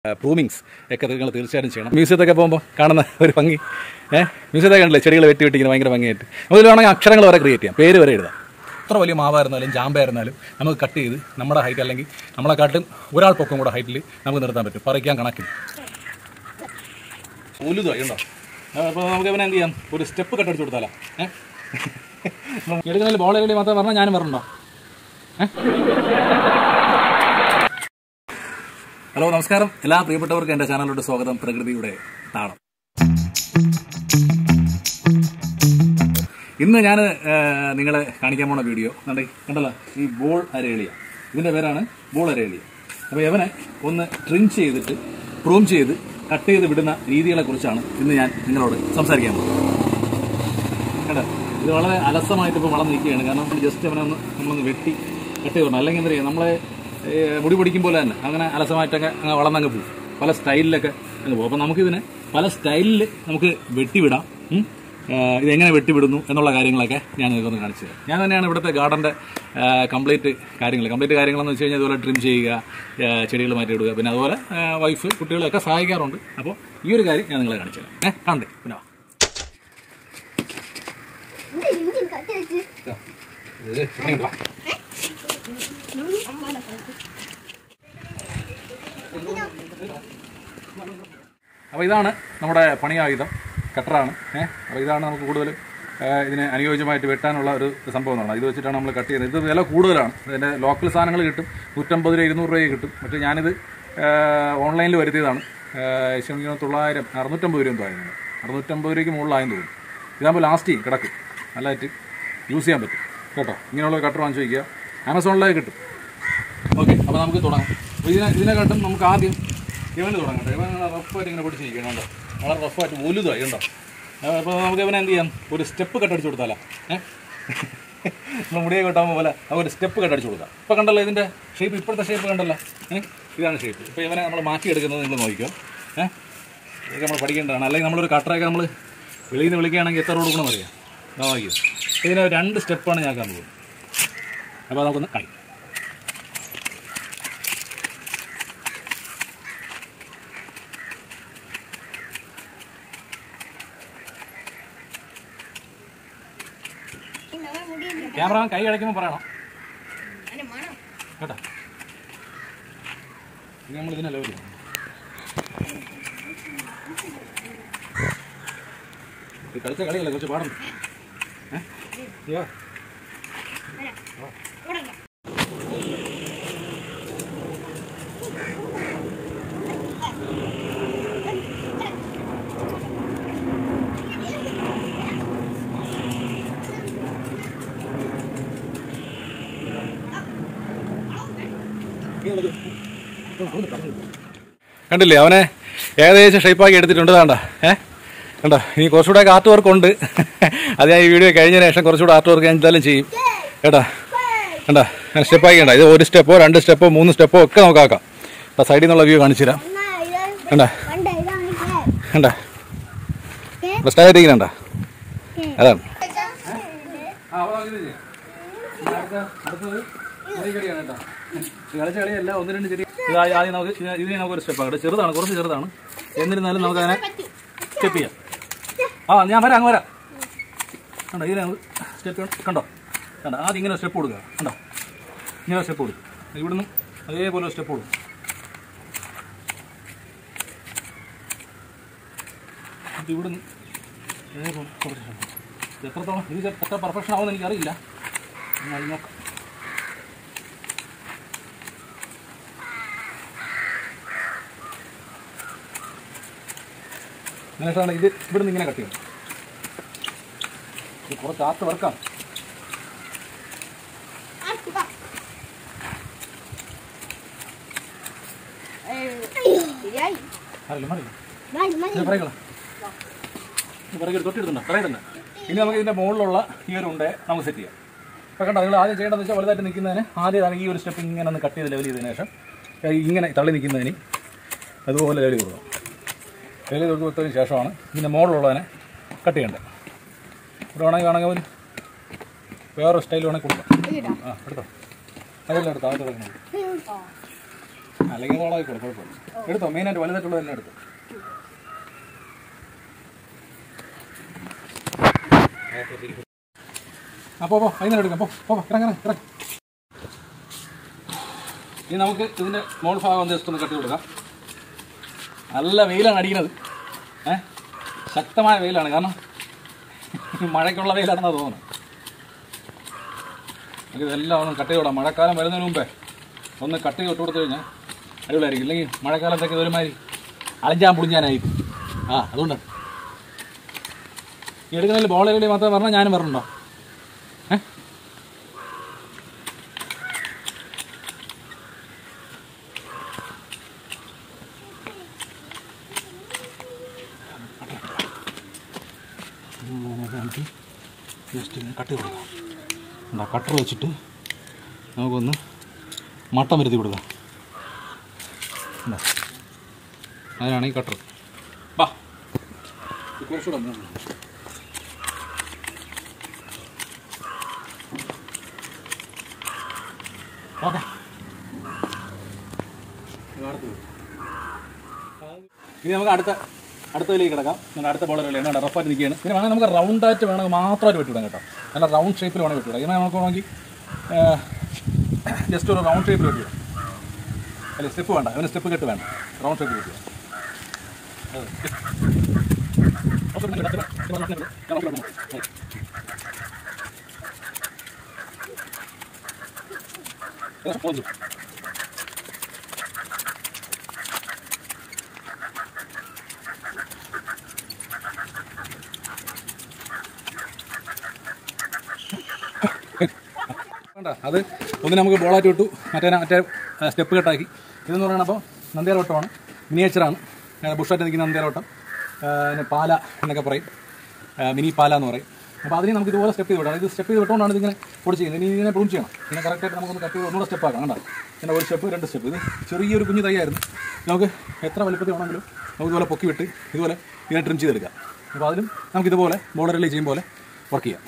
പ്രൂമിങ്സ് ഒക്കെ നിങ്ങൾ തീർച്ചയായിട്ടും ചെയ്യണം മ്യൂസിയത്തൊക്കെ പോകുമ്പോൾ കാണുന്ന ഒരു ഭംഗി ഏഹ് മ്യൂസിയത്തൊക്കെ കണ്ടില്ലേ ചെടികൾ വെട്ടി വെട്ടിക്കുന്ന ഭയങ്കര ഭംഗിയായിട്ട് നമുക്ക് വേണമെങ്കിൽ അക്ഷരങ്ങൾ വരെ ക്രിയേറ്റ് ചെയ്യാം പേര് വരെ എഴുതാം എത്ര വലിയ മാവായിരുന്നാലും ജാമ്പായിരുന്നാലും നമുക്ക് കട്ട് ചെയ്ത് നമ്മുടെ ഹൈറ്റ് അല്ലെങ്കിൽ നമ്മളെക്കാട്ടും ഒരാൾ പൊക്കം കൂടെ ഹൈറ്റിൽ നമുക്ക് നിർത്താൻ പറ്റും പറിക്കാൻ കണക്കിൽ ഉലുതായി ഉണ്ടോ അപ്പോൾ നമുക്ക് ഇവനെ എന്ത് ചെയ്യാം ഒരു സ്റ്റെപ്പ് കട്ടടിച്ച് കൊടുത്താലോ ഏഹ് എടുക്കുന്നതിൽ ബോൾ കളി മാത്രം പറഞ്ഞാൽ ഞാനും പറഞ്ഞോ ഹലോ നമസ്കാരം എല്ലാ പ്രിയപ്പെട്ടവർക്കും എൻ്റെ ചാനലിലോട്ട് സ്വാഗതം പ്രകൃതിയുടെ താളം ഇന്ന് ഞാൻ നിങ്ങളെ കാണിക്കാൻ പോണ വീഡിയോ കണ്ടേ കണ്ടല്ലോ ഈ ബോൾ അരേളിയ ഇതിൻ്റെ പേരാണ് ബോൾ അരേളിയ അപ്പോൾ ഇവനെ ഒന്ന് ട്രിം ചെയ്തിട്ട് പ്രൂം ചെയ്ത് കട്ട് ചെയ്ത് വിടുന്ന രീതികളെ കുറിച്ചാണ് ഇന്ന് ഞാൻ നിങ്ങളോട് സംസാരിക്കാൻ പോകുന്നത് കേട്ടോ ഇത് വളരെ അലസമായിട്ട് ഇപ്പോൾ വളം നിൽക്കുകയാണ് കാരണം ജസ്റ്റ് അവനെ ഒന്ന് നമ്മളൊന്ന് വെട്ടി കട്ട് ചെയ്യണം അല്ലെങ്കിൽ എന്താ ചെയ്യുക നമ്മളെ ഏ, മുടി പൊടിക്കും പോലെ തന്നെ അങ്ങനെ അലസമായിട്ടൊക്കെ അങ്ങ് വളർന്നങ്ങ് പോകും പല സ്റ്റൈലിലൊക്കെ അങ്ങ് പോകും അപ്പോൾ നമുക്കിതിനെ പല സ്റ്റൈലിൽ നമുക്ക് വെട്ടിവിടാം ഉം. ആ, ഇതെങ്ങനെ വെട്ടിവിടുന്നു എന്നുള്ള കാര്യങ്ങളൊക്കെ ഞാൻ നിങ്ങൾക്കൊന്ന് കാണിച്ചു തരാം ഞാൻ തന്നെയാണ് ഇവിടുത്തെ ഗാർഡൻ്റെ കംപ്ലീറ്റ് കാര്യങ്ങൾ കംപ്ലീറ്റ് കാര്യങ്ങളെന്ന് വെച്ച് കഴിഞ്ഞാൽ ഇതുപോലെ ട്രിം ചെയ്യുക ആ, ചെടികൾ മാറ്റിയിടുക പിന്നെ അതുപോലെ വൈഫ് കുട്ടികളെയൊക്കെ സഹായിക്കാറുണ്ട് അപ്പോൾ ഈ ഒരു കാര്യം ഞാൻ നിങ്ങളെ കാണിച്ചു തരാം ഏഹ് കണ്ടേ പിന്നെ വാ. ഇത് ഇങ്ങോട്ട് വാ. അപ്പോൾ ഇതാണ് നമ്മുടെ പണിയായുധം കട്ടറാണ് ഏഹ് അപ്പോൾ ഇതാണ് നമുക്ക് കൂടുതൽ ഏഹ്, ഇതിന് അനുയോജ്യമായിട്ട് വെട്ടാനുള്ള ഒരു സംഭവം എന്നാണ് ഇത് വെച്ചിട്ടാണ് നമ്മൾ കട്ട് ചെയ്യുന്നത് ഇത് വില കൂടുതലാണ് ഇതിൻ്റെ ലോക്കൽ സാധനങ്ങൾ കിട്ടും നൂറ്റമ്പത് രൂപ ഇരുന്നൂറ് രൂപ കിട്ടും പക്ഷേ ഞാനിത് ഓൺലൈനിൽ വരുത്തിയതാണ് ഏഹ്, ശരിക്കും തൊള്ളായിരം അറുന്നൂറ്റമ്പത് രൂപ തോന്നുന്നു അറുന്നൂറ്റമ്പത് രൂപയ്ക്ക് മുകളിലായെന്ന് തോന്നുന്നു ഇതാകുമ്പോൾ ലാസ്റ്റ് ചെയ്യും കിടക്കും നല്ലതായിട്ട് യൂസ് ചെയ്യാൻ പറ്റും കേട്ടോ ഇങ്ങനെയുള്ള കട്ടർ വാങ്ങിച്ച് വയ്ക്കുക ആമസോണിലേക്ക് കിട്ടും ഓക്കെ അപ്പോൾ നമുക്ക് തുടങ്ങാം അപ്പോൾ ഇതിനെ ഇതിനെക്കാട്ടും നമുക്ക് ആദ്യം ഇവന് തുടങ്ങട്ടെ ഇവൻ റഫായിട്ട് ഇങ്ങനെ പിടിച്ചിരിക്കണം കേട്ടോ വളരെ റഫായിട്ട് വലുതായി ഉണ്ടോ അപ്പോൾ നമുക്ക് ഇവനെ എന്ത് ചെയ്യാം ഒരു സ്റ്റെപ്പ് കട്ടടിച്ച് കൊടുത്താലോ ഏഹ് നമ്മൾ മുടിയെ കെട്ടാകുമ്പോൾ പോലെ നമുക്ക് ഒരു സ്റ്റെപ്പ് കട്ടടിച്ച് കൊടുക്കാം ഇപ്പോൾ കണ്ടല്ലോ ഇതിൻ്റെ ഷേപ്പ് ഇപ്പോഴത്തെ ഷേപ്പ് കണ്ടല്ലോ ഏഹ് ഇതാണ് ഷേപ്പ് ഇപ്പോൾ ഇവനെ നമ്മൾ മാറ്റിയെടുക്കുന്നത് നിങ്ങൾ നോക്കിക്കോ ഏഹ് ഇതൊക്കെ നമ്മൾ പഠിക്കേണ്ടതാണ് അല്ലെങ്കിൽ നമ്മളൊരു കട്ടറൊക്കെ നമ്മൾ വെളിയിൽ നിന്ന് വിളിക്കുകയാണെങ്കിൽ എത്ര കൊടുക്കണം അറിയാം നോക്കിയോ ഇതിന് രണ്ട് സ്റ്റെപ്പാണ് ഞാൻ കാണുന്നത് അപ്പോൾ നമുക്കൊന്ന് കളി ക്യാമറ കൈ അടയ്ക്കുമ്പോൾ പറയണം കേട്ടോ ഇനി നമ്മൾ ഇതിനെ ലെവൽ ചെയ്യണം ഇത് കളിച്ച കളിയല്ല കുറച്ച് പാടുന്നു ഏഹ് അയ്യോ കണ്ടില്ലേ അവനെ ഏകദേശം ഷേപ്പാക്കി എടുത്തിട്ടുണ്ട് വേണ്ട ഏ കണ്ടോ ഇനി കുറച്ചുകൂടെ ആർട്ട് വർക്ക് ഉണ്ട് അത് ഞാൻ ഈ വീഡിയോ കഴിഞ്ഞതിന് ശേഷം കുറച്ചുകൂടെ ആർട്ട് വർക്ക് ഞാൻ എന്തായാലും ചെയ്യും കേട്ടാ കണ്ടാ ഞാൻ സ്റ്റെപ്പാക്കി കണ്ട ഇത് ഒരു സ്റ്റെപ്പോ രണ്ട് സ്റ്റെപ്പോ മൂന്ന് സ്റ്റെപ്പോ ഒക്കെ നമുക്ക് ആക്കാം ആ സൈഡിൽ നിന്നുള്ള വ്യൂ കാണിച്ചു തരാം കണ്ടാ കണ്ടാ സ്റ്റൈലിരിക്കുന്നുണ്ടാ അതാണ് കളിച്ച കളിയല്ല ഒന്ന് രണ്ട് ചെറിയ ഇത് ആദ്യം ആദ്യം നമുക്ക് ഇത് ഇതിനെ നമുക്ക് ഒരു സ്റ്റെപ്പ് ആകട്ടെ ചെറുതാണ് കുറച്ച് ചെറുതാണ് എന്നിരുന്നാലും നമുക്ക് അതിനെ സ്റ്റെപ്പ് ചെയ്യാം ആ ഞാൻ വരാം അങ്ങ് വരാം കണ്ടോ ഇതിനെ നമുക്ക് സ്റ്റെപ്പ് കണ്ടോ കണ്ടോ ആദ്യം ഇങ്ങനെ സ്റ്റെപ്പ് കൊടുക്കുക കണ്ടോ ഇങ്ങനെ സ്റ്റെപ്പ് കൊടുക്കും ഇവിടുന്ന് അതേപോലെ സ്റ്റെപ്പ് കൊടുക്കും എന്നിട്ട് ഇവിടുന്ന് അതേപോലെ കുറച്ച് step. ഇത് എത്രത്തോളം ഇത് എത്ര പെർഫെക്ഷൻ ആവുമെന്ന് എനിക്കറിയില്ല എന്നാൽ നോക്കാം എന്നിട്ടാണ് ഇത് ഇവിടുന്ന് ഇങ്ങനെ കട്ട് ചെയ്യണം ഇത് കുറച്ച് ആർട്ട് വർക്കാണ് അറിയില്ല മറിയില്ല ഇത് പറയുകളാ ഇത് പറയുക തൊട്ടിടുന്നുണ്ടോ പറയുന്നുണ്ട് ഇനി നമുക്ക് ഇതിൻ്റെ മുകളിലുള്ള ഈ ഒരു ഉണ്ടേ നമുക്ക് സെറ്റ് ചെയ്യാം അപ്പോൾ കണ്ടോ നിങ്ങൾ ആദ്യം ചെയ്യേണ്ടതെന്ന് വെച്ചാൽ വലുതായിട്ട് നിൽക്കുന്നതിന് ആദ്യം ആണ് ഈ ഒരു സ്റ്റെപ്പ് ഇങ്ങനെ ഒന്ന് കട്ട് ചെയ്ത് ലെവൽ ചെയ്തതിന് ശേഷം ഏ, ഇങ്ങനെ തള്ളി നിൽക്കുന്നതിന് അതുപോലെ ലെവൽ ചെയ്ത് കൊടുക്കണം ലെവൽ ചെയ്ത് കൊടുത്തതിന് ശേഷമാണ് ഇതിൻ്റെ മുകളിലുള്ളതിനെ കട്ട് ചെയ്യേണ്ടത് ഇവിടെ വേണമെങ്കിൽ വേണമെങ്കിൽ ഒരു വേറൊരു സ്റ്റൈൽ വേണമെങ്കിൽ കൊടുക്കാം ആ എടുത്തോ അതെല്ലാം എടുത്തോ അതൊക്കെ എടുക്കണം അല്ലെങ്കിൽ മോളായിക്കോളെ കുഴപ്പമില്ല എടുത്തോ മെയിനായിട്ട് വലുതായിട്ടുള്ളതെല്ലാം എടുത്തോ അപ്പോൾ പോ വൈകുന്നേരം എടുക്കാം പോ പോ പോ, ഇറങ്ങ് ഇറങ്ങ് ഇറങ്ങ് ഇനി നമുക്ക് ഇതിൻ്റെ മോൾ ഭാഗം ഒന്ന് ജസ്റ്റ് ഒന്ന് കട്ടി കൊടുക്കാം നല്ല വെയിലാണ് അടിക്കുന്നത് ഏ ശക്തമായ വെയിലാണ് കാരണം മഴയ്ക്കുള്ള വെയിലാണെന്നാണ് തോന്നുന്നത് നമുക്ക് ഇതെല്ലാം ഒന്ന് കട്ടി വിടാം മഴക്കാലം വരുന്നതിന് മുമ്പേ ഒന്ന് കട്ടി വിട്ട് കൊടുത്തു കഴിഞ്ഞാൽ അടിപൊളിയായിരിക്കും ഇല്ലെങ്കിൽ മഴക്കാലത്തൊക്കെ ഇതൊരുമാതിരി അലഞ്ചാൻ പുളിഞ്ഞാനായി ആ അതുകൊണ്ട് ഈ എടുക്കുന്നതിൽ ബോളേലി മാത്രം പറഞ്ഞാൽ ഞാനും പറഞ്ഞിട്ടുണ്ടോ ഏ ജസ്റ്റ് ഇങ്ങനെ കട്ട് ചെയ്ത് കൊടുക്കാം എന്താ കട്ടർ വെച്ചിട്ട് നമുക്കൊന്ന് മട്ടം വരുത്തി കൊടുക്കാം എന്താ അതിനാണ് ഈ കട്ടർ വാ ഇത് കുറച്ചുകൂടെ ഒന്ന് ഓക്കെ ഇനി നമുക്ക് അടുത്ത അടുത്തതിലേക്ക് കിടക്കാം നമുക്ക് അടുത്ത ബോളർ കളി എന്താണ് റഫായിട്ട് നിൽക്കുകയാണ് പിന്നെ വേണമെങ്കിൽ നമുക്ക് റൗണ്ടായിട്ട് വേണമെങ്കിൽ മാത്രമായിട്ട് വെട്ടിവിടാം കേട്ടോ നല്ല റൗണ്ട് ഷേപ്പിൽ വേണമെങ്കിൽ വെട്ടിവിടാം ഇങ്ങനെ നമുക്ക് വേണമെങ്കിൽ ജസ്റ്റ് ഒരു റൗണ്ട് ഷേപ്പിൽ വെട്ടിവിടാം അല്ല സ്റ്റെപ്പ് വേണ്ട അതിന് സ്റ്റെപ്പ് കെട്ട് വേണ്ട റൗണ്ട് ഷേപ്പിൽ വെട്ടിവിടാം അതെ വേണ്ട അത് ഒന്ന് നമുക്ക് ബോളായിട്ട് വിട്ടു മറ്റേ മറ്റേ സ്റ്റെപ്പ് കട്ടാക്കി ഇതെന്ന് പറയുന്നത് അപ്പോൾ നന്ദിയാലോട്ടമാണ് മിനിയേച്ചറാണ് ബുഷായിട്ട് നിൽക്കുന്ന നന്ദിയാലോട്ടം പിന്നെ പാല എന്നൊക്കെ പറയും ആ, മിനി പാല എന്ന് പറയും അപ്പോൾ അതിന് നമുക്ക് ഇതുപോലെ സ്റ്റെപ്പ് ചെയ്ത് വിടാം ഇത് സ്റ്റെപ്പ് ചെയ്ത് വിട്ടുകൊണ്ടാണ് ഇതിങ്ങനെ പൊടി ചെയ്യുന്നത് ഇനി ഇതിനെ പ്രൂൺ ചെയ്യണം പിന്നെ കറക്റ്റായിട്ട് നമുക്കൊന്ന് കട്ട് ചെയ്ത് ഒന്നുകൂടെ സ്റ്റെപ്പ് ആക്കാം കണ്ടോ പിന്നെ ഒരു സ്റ്റെപ്പ് രണ്ട് സ്റ്റെപ്പ് ഇത് ചെറിയൊരു കുഞ്ഞു തൈയായിരുന്നു നമുക്ക് എത്ര വലുപ്പത്തിൽ വേണമെങ്കിലും നമുക്ക് ഇതുപോലെ പൊക്കി വിട്ട് ഇതുപോലെ ഇതിനെ ട്രിം ചെയ്തെടുക്കാം അപ്പോൾ അതിലും നമുക്ക് ഇതുപോലെ ബോർഡറിൽ ചെയ്യും പോലെ വർക്ക് ചെയ്യാം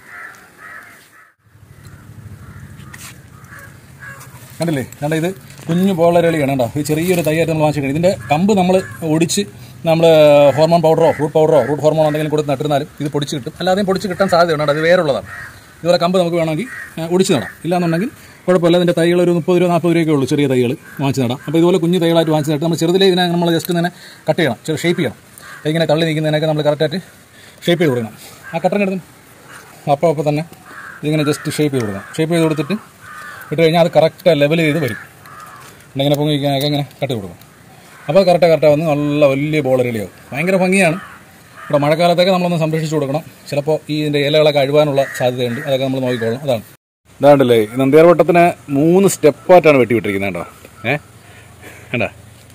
കണ്ടില്ലേ കണ്ട ഇത് കുഞ്ഞു ബോളരളിയാണ് കണ്ടോ ഇത് ചെറിയൊരു തൈയായിട്ട് നമ്മൾ വാങ്ങിച്ചിട്ടുണ്ട് ഇതിൻ്റെ കമ്പ് നമ്മൾ ഒടിച്ച് നമ്മൾ ഹോർമോൺ പൗഡറോ ഫ്രൂട്ട് പൗഡറോ റൂട്ട് ഹോർമോൺ എന്തെങ്കിലും കൊടുത്ത് നട്ടിരുന്നാലും ഇത് പൊടിച്ച് കിട്ടും അല്ലാതെയും പൊടിച്ച് കിട്ടാൻ സാധ്യതയുണ്ട് കേട്ടോ. അത് വേറുള്ളതാണ് ഇതുപോലെ കമ്പ് നമുക്ക് വേണമെങ്കിൽ ആ, ഒടിച്ച് നടാം ഇല്ലാന്നുണ്ടെങ്കിൽ കുഴപ്പമില്ല ഇതിൻ്റെ തൈകൾ ഒരു മുപ്പത് രൂപ നാൽപ്പത് രൂപയൊക്കെ ഉള്ളൂ ചെറിയ തൈകൾ വാങ്ങിച്ച് നടാം അപ്പോൾ ഇതുപോലെ കുഞ്ഞു തൈകളായിട്ട് വാങ്ങിച്ച് നട്ട് നമ്മൾ ചെറുതിലേ ഇതിനെ നമ്മൾ ജസ്റ്റ് ഇങ്ങനെ കട്ട് ചെയ്യണം ചെറു ഷേപ്പ് ചെയ്യണം ഇങ്ങനെ തള്ളി നിൽക്കുന്നതിനൊക്കെ നമ്മൾ കറക്റ്റായിട്ട് ഷേപ്പ് ചെയ്ത് കൊടുക്കണം ആ കട്ടറിനെടുത്തും അപ്പോൾ അപ്പോൾ തന്നെ ഇതിങ്ങനെ ജസ്റ്റ് ഷേപ്പ് ചെയ്ത് കൊടുക്കണം ഷേപ്പ് ചെയ്ത് കൊടുത്തിട്ട് ഇട്ട് കഴിഞ്ഞാൽ അത് കറക്റ്റ് ലെവൽ ചെയ്ത് വരും ഇങ്ങനെ പൊങ്ങി ഇരിക്കാനൊക്കെ ഇങ്ങനെ കട്ട് കൊടുക്കും അപ്പോൾ കറക്റ്റ് കറക്റ്റ് വന്ന് നല്ല വലിയ ബോൾ റെഡിയാവും ഭയങ്കര ഭംഗിയാണ് ഇവിടെ മഴക്കാലത്തൊക്കെ നമ്മളൊന്ന് സംരക്ഷിച്ച് കൊടുക്കണം ചിലപ്പോൾ ഈ ഇതിൻ്റെ ഇലകളൊക്കെ അഴുവാനുള്ള സാധ്യതയുണ്ട് അതൊക്കെ നമ്മൾ നോക്കിക്കോളണം അതാണ് ഇതാണ്ടല്ലേ നന്ദിയാർവട്ടത്തിന് മൂന്ന് സ്റ്റെപ്പായിട്ടാണ് വെട്ടി വിട്ടിരിക്കുന്നത് കേട്ടോ ഏ വേണ്ട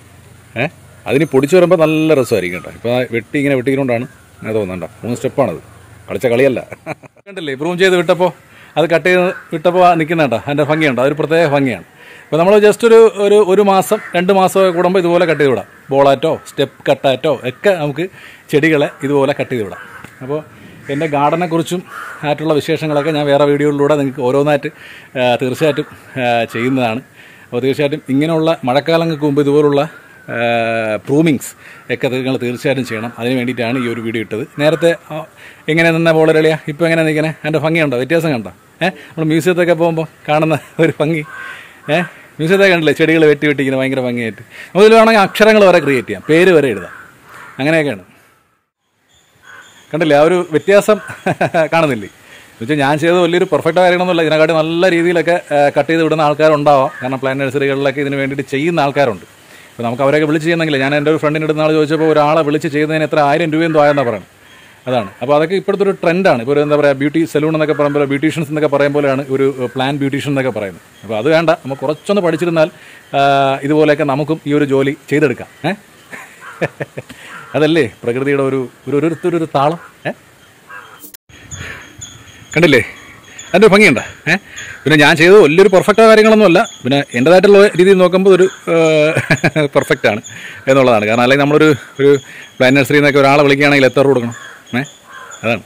ഏ അതിന് പൊടിച്ചു വരുമ്പോൾ നല്ല രസമായിരിക്കും കേട്ടോ ഇപ്പോൾ വെട്ടി ഇങ്ങനെ വെട്ടിക്കൊണ്ടാണ് അങ്ങനെ തോന്നുന്നുണ്ടോ മൂന്ന് സ്റ്റെപ്പാണത് കളിച്ച കളിയല്ല കണ്ടില്ലേ പ്രൂം ചെയ്ത് വിട്ടപ്പോൾ അത് കട്ട് ചെയ്ത് വിട്ടപ്പോൾ നിൽക്കുന്ന കേട്ടോ അതിൻ്റെ ഭംഗിയുണ്ട് അതൊരു പ്രത്യേക ഭംഗിയാണ് ഇപ്പോൾ നമ്മൾ ജസ്റ്റ് ഒരു ഒരു ഒരു മാസം രണ്ട് മാസമൊക്കെ കൂടുമ്പോൾ ഇതുപോലെ കട്ട് ചെയ്ത് വിടാം ബോളാറ്റോ സ്റ്റെപ്പ് കട്ടാറ്റോ ഒക്കെ നമുക്ക് ചെടികളെ ഇതുപോലെ കട്ട് ചെയ്ത് വിടാം അപ്പോൾ എൻ്റെ ഗാർഡനെ കുറിച്ചും ആയിട്ടുള്ള വിശേഷങ്ങളൊക്കെ ഞാൻ വേറെ വീഡിയോകളിലൂടെ നിങ്ങൾക്ക് ഓരോന്നായിട്ട് ആ, തീർച്ചയായിട്ടും ആ, ചെയ്യുന്നതാണ് അപ്പോൾ തീർച്ചയായിട്ടും ഇങ്ങനെയുള്ള മഴക്കാലങ്ങൾക്ക് മുമ്പ് ഇതുപോലുള്ള പ്രൂമിങ്സ് ഒക്കെ നിങ്ങൾ തീർച്ചയായിട്ടും ചെയ്യണം അതിന് വേണ്ടിയിട്ടാണ് ഈ ഒരു വീഡിയോ ഇട്ടത് നേരത്തെ ആ, എങ്ങനെ നിന്ന ബോളരളിയാ ഇപ്പോൾ എങ്ങനെ നിൽക്കണേ അതിൻ്റെ ഭംഗിയുണ്ടോ വ്യത്യാസം കണ്ടോ ഏഹ് നമ്മൾ മ്യൂസിയത്തൊക്കെ പോകുമ്പോൾ കാണുന്ന ഒരു ഭംഗി ഏഹ് മ്യൂസിയത്തൊക്കെ കണ്ടില്ലേ ചെടികൾ വെട്ടി വെട്ടിക്കുന്ന ഭയങ്കര ഭംഗിയായിട്ട് അതിൽ വേണമെങ്കിൽ അക്ഷരങ്ങൾ വരെ ക്രിയേറ്റ് ചെയ്യാം പേര് വരെ എഴുതാം അങ്ങനെയൊക്കെയാണ് കണ്ടില്ലേ ആ ഒരു വ്യത്യാസം കാണുന്നില്ലേ എന്നുവെച്ചാൽ ഞാൻ ചെയ്തത് വലിയൊരു പെർഫെക്റ്റ് കാര്യങ്ങളൊന്നുമില്ല ഇതിനെക്കാട്ടി നല്ല രീതിയിലൊക്കെ കട്ട് ചെയ്ത് വിടുന്ന ആൾക്കാരുണ്ടാവാം കാരണം പ്ലാൻ നഴ്സറികളിലൊക്കെ ഇതിന് വേണ്ടിയിട്ട് ചെയ്യുന്ന ആൾക്കാരുണ്ട് അപ്പോൾ നമുക്ക് അവരെയൊക്കെ വിളിച്ച് ചെയ്യുന്നെങ്കിൽ ഞാൻ എൻ്റെ ഒരു ഫ്രണ്ടിൻ്റെ അടുത്ത് നാളെ ചോദിച്ചപ്പോൾ ഒരാളെ വിളിച്ച് ചെയ്യുന്നതിന് എത്ര ആയിരം രൂപയും ആയെന്നാണ് പറയുന്നത് അതാണ് അപ്പോൾ അതൊക്കെ ഇപ്പോഴത്തെ ഒരു ട്രെൻഡാണ് ഇപ്പോൾ ഒരു എന്താ പറയുക ബ്യൂട്ടി സലൂൺ എന്നൊക്കെ പറയുമ്പോൾ ബ്യൂട്ടീഷ്യൻസ് എന്നൊക്കെ പറയും പോലെയാണ് ഒരു പ്ലാൻ ബ്യൂട്ടീഷ്യൻ എന്നൊക്കെ പറയുന്നത് അപ്പോൾ അത് വേണ്ട നമുക്ക് കുറച്ചൊന്ന് പഠിച്ചിരുന്നാൽ ആ, ഇതുപോലെയൊക്കെ നമുക്കും ഈ ഒരു ജോലി ചെയ്തെടുക്കാം ഏഹ് അതല്ലേ പ്രകൃതിയുടെ ഒരു ഒരു ഒരു ഒരു- ഒരു താളം ഏ കണ്ടില്ലേ അതിൻ്റെ ഒരു ഭംഗിയുണ്ട് ഏ പിന്നെ ഞാൻ ചെയ്തത് വലിയൊരു പെർഫെക്റ്റ് കാര്യങ്ങളൊന്നുമല്ല പിന്നെ എൻ്റെതായിട്ടുള്ള രീതിയിൽ നോക്കുമ്പോൾ ഒരു പെർഫെക്റ്റ് ആണ് എന്നുള്ളതാണ് കാരണം അല്ലെങ്കിൽ നമ്മളൊരു ഒരു പ്ലാൻ നഴ്സറിയിൽ നിന്നൊക്കെ ഒരാളെ വിളിക്കുകയാണെങ്കിൽ എത്ര രൂപ കൊടുക്കണം ഏ അതാണ്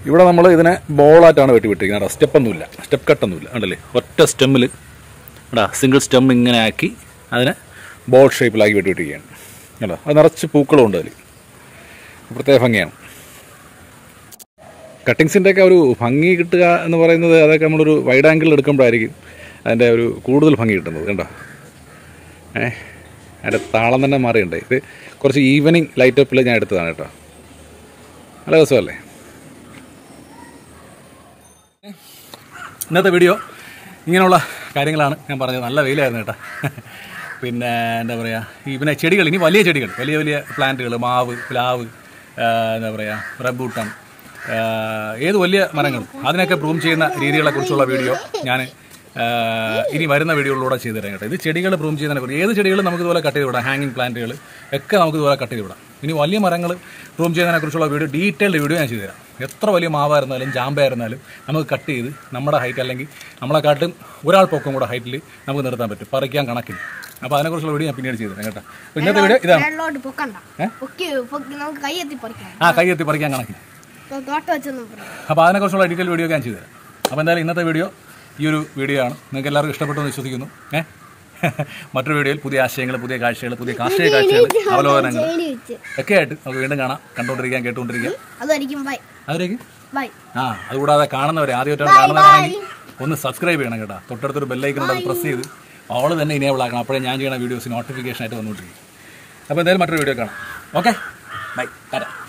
ഇവിടെ നമ്മൾ ഇതിനെ ബോളായിട്ടാണ് വെട്ടി വിട്ടിരിക്കുന്നത് കേട്ടോ സ്റ്റെപ്പൊന്നുമില്ല സ്റ്റെപ്പ് കട്ടൊന്നുമില്ല ഉണ്ടല്ലേ ഒറ്റ സ്റ്റെമ്മിൽ കേട്ടോ സിംഗിൾ സ്റ്റെം ഇങ്ങനെ ആക്കി അതിനെ ബോൾ ഷേപ്പിലാക്കി വെട്ടി വിട്ടിരിക്കുകയാണ് കേട്ടോ അത് നിറച്ച് പൂക്കളും ഉണ്ട് അതിൽ പ്രത്യേക ഭംഗിയാണ് കട്ടിങ്സിൻ്റെ ഒക്കെ ഒരു ഭംഗി കിട്ടുക എന്ന് പറയുന്നത് അതൊക്കെ നമ്മളൊരു വൈഡ് ആംഗിളിൽ എടുക്കുമ്പോഴായിരിക്കും അതിൻ്റെ ഒരു കൂടുതൽ ഭംഗി കിട്ടുന്നത് കണ്ടോ ഏ അതിൻ്റെ താളം തന്നെ മാറിയുണ്ട് ഇത് കുറച്ച് ഈവനിങ് ലൈറ്റപ്പിൽ ഞാൻ എടുത്തതാണ് കേട്ടോ നല്ല രസമല്ലേ ഇന്നത്തെ വീഡിയോ ഇങ്ങനെയുള്ള കാര്യങ്ങളാണ് ഞാൻ പറഞ്ഞത് നല്ല വെയിലായിരുന്നു കേട്ടോ പിന്നെ എന്താ പറയുക ഈ പിന്നെ ചെടികൾ ഇനി വലിയ ചെടികൾ വലിയ വലിയ പ്ലാന്റുകൾ മാവ് പ്ലാവ് ആ, എന്താ പറയുക റബ്ബൂട്ടൻ ആ, ഏത് വലിയ മരങ്ങളും അതിനൊക്കെ പ്രൂം ചെയ്യുന്ന രീതികളെക്കുറിച്ചുള്ള വീഡിയോ ഞാൻ ഇനി വരുന്ന വീഡിയോകളിലൂടെ ചെയ്തു തരാം കേട്ടോ ഇത് ചെടികൾ പ്രൂം ചെയ്യുന്നതിനെ കുറിച്ച് ഏത് ചെടികളും നമുക്ക് ഇതുപോലെ കട്ട് ചെയ്ത് വിടാം ഹാങ്ങിങ് പ്ലാന്റുകൾ ഒക്കെ നമുക്ക് ഇതുപോലെ കട്ട് ചെയ്ത് വിടാം ഇനി വലിയ മരങ്ങൾ പ്രൂം ചെയ്യുന്നതിനെ കുറിച്ചുള്ള വീഡിയോ ഡീറ്റെയിൽഡ് വീഡിയോ ഞാൻ ചെയ്തു തരാം എത്ര വലിയ മാവായിരുന്നാലും ജാമ്പയായിരുന്നാലും നമുക്ക് കട്ട് ചെയ്ത് നമ്മുടെ ഹൈറ്റ് അല്ലെങ്കിൽ നമ്മളെക്കാട്ടും ഒരാൾ പൊക്കം കൂടെ ഹൈറ്റിൽ നമുക്ക് നിർത്താൻ പറ്റും പറിക്കാൻ കണക്കിൽ അപ്പോൾ അതിനെക്കുറിച്ചുള്ള വീഡിയോ ഞാൻ പിന്നീട് ചെയ്തു തരാം കേട്ടോ അപ്പോൾ ഇന്നത്തെ വീഡിയോ ഇതാണ് മേളിലോട്ട് പൊക്കണ്ട പൊക്കി പൊക്കി നമുക്ക് കൈയെത്തി പറിക്കാം ആ കൈ എത്തി പറിക്കാൻ കണക്കിൽ ഇപ്പൊ തോട്ടം വെച്ചൊന്നും പറയാം അപ്പോൾ അതിനെക്കുറിച്ചുള്ള ഡീറ്റെയിൽ വീഡിയോ ഞാൻ ചെയ്തു തരാം അപ്പോൾ എന്തായാലും ഇന്നത്തെ വീഡിയോ ഈ ഒരു വീഡിയോ ആണ് നിങ്ങൾക്ക് എല്ലാവർക്കും ഇഷ്ടപ്പെട്ടു എന്ന് വിശ്വസിക്കുന്നു ഏഹ് മറ്റൊരു വീഡിയോയിൽ പുതിയ ആശയങ്ങൾ പുതിയ കാഴ്ചകൾ പുതിയ കാർഷിക കാഴ്ചകൾ അവലോകനങ്ങൾ ചെടി വെച്ച് ഒക്കെ ആയിട്ട് നമുക്ക് വീണ്ടും കാണാം കണ്ടുകൊണ്ടിരിക്കാൻ കേട്ടുകൊണ്ടിരിക്കാം അതായിരിക്കും ബൈ അതിലേക്ക് ബൈ ആ അതുകൂടാതെ കാണുന്നവരെ ആദ്യമായിട്ടാണ് കാണുന്നവരാണെങ്കിൽ ഒന്ന് സബ്സ്ക്രൈബ് ചെയ്യണം കേട്ടോ തൊട്ടടുത്തൊരു ബെല്ലൈക്കനുണ്ട് അത് പ്രസ് ചെയ്ത് ഓൾ തന്നെ ഇനേബിൾ ആക്കണം അപ്പോഴേ ഞാൻ ചെയ്യുന്ന വീഡിയോസ് നോട്ടിഫിക്കേഷൻ ആയിട്ട് വന്നുകൊണ്ടിരിക്കും അപ്പോൾ എന്തായാലും മറ്റൊരു വീഡിയോ കാണാം ഓക്കെ ബൈ ടാറ്റ